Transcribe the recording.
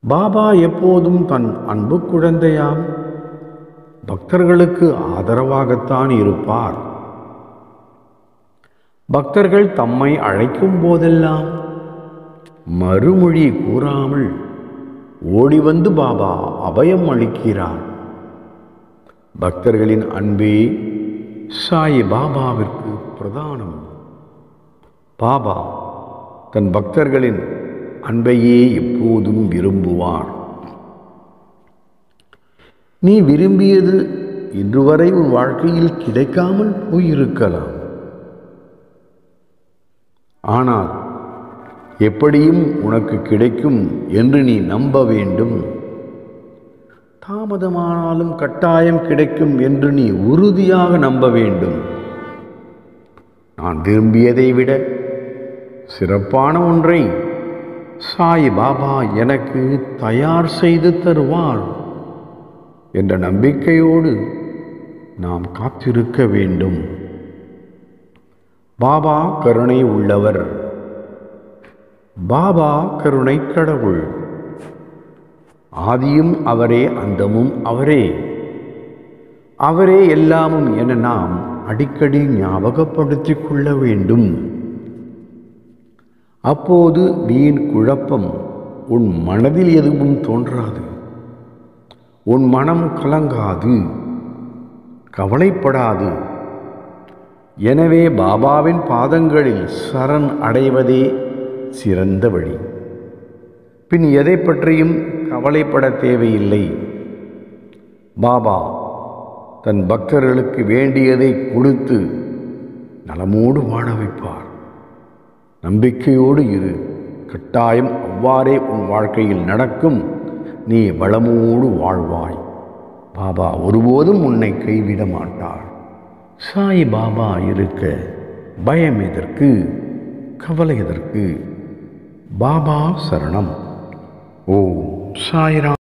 பாபா எப்போதும் தன் அன்பு குழந்தையாம் பக்தர்களுக்கு ஆதரவாகத்தான் இருப்பார் பக்தர்கள் தம்மை அழைக்கும் போதெல்லாம் மறுமொழி கூறாமல் ஓடி வந்து பாபா அபயம் அளிக்கிறார் பக்தர்களின் அன்பே சாய் பாபாவிற்கு பிரதானம் பாபா தன் பக்தர்களின் அன்பையே எப்போதும் விரும்புவார் நீ விரும்பியது இன்று வரை உன் வாழ்க்கையில் கிடைக்காமல் போயிருக்கலாம் ஆனால் எப்படியும் உனக்கு கிடைக்கும் என்று நீ நம்ப வேண்டும் தாமதமானாலும் கட்டாயம் கிடைக்கும் என்று நீ உறுதியாக நம்ப வேண்டும் நான் விரும்பியதை விட சிறப்பான ஒன்றை சாய் பாபா எனக்கு தயார் செய்து தருவார் என்ற நம்பிக்கையோடு நாம் காத்திருக்க வேண்டும் பாபா கருணை உள்ளவர் பாபா கருணை கடவுள் ஆதியும் அவரே அந்தமும் அவரே அவரே எல்லாமும் என நாம் அடிக்கடி ஞாபகப்படுத்திக் கொள்ள வேண்டும் அப்போது வீண் குழப்பம் உன் மனதில் எதுவும் தோன்றாது உன் மனம் கலங்காது கவலைப்படாது எனவே பாபாவின் பாதங்களில் சரண் அடைவதே சிறந்த வழி பின் எதை பற்றியும் கவலைப்பட தேவையில்லை பாபா தன் பக்தர்களுக்கு வேண்டியதை கொடுத்து நலமோடு வாழ வைப்பார் நம்பிக்கையோடு இரு கட்டாயம் அவ்வாறே உன் வாழ்க்கையில் நடக்கும் நீ வளமோடு வாழ்வாய் பாபா ஒருபோதும் உன்னை கைவிட மாட்டார் சாய் பாபா இருக்க பயம் எதற்கு கவலை எதற்கு பாபா சரணம் ஓம் சாய்ராம்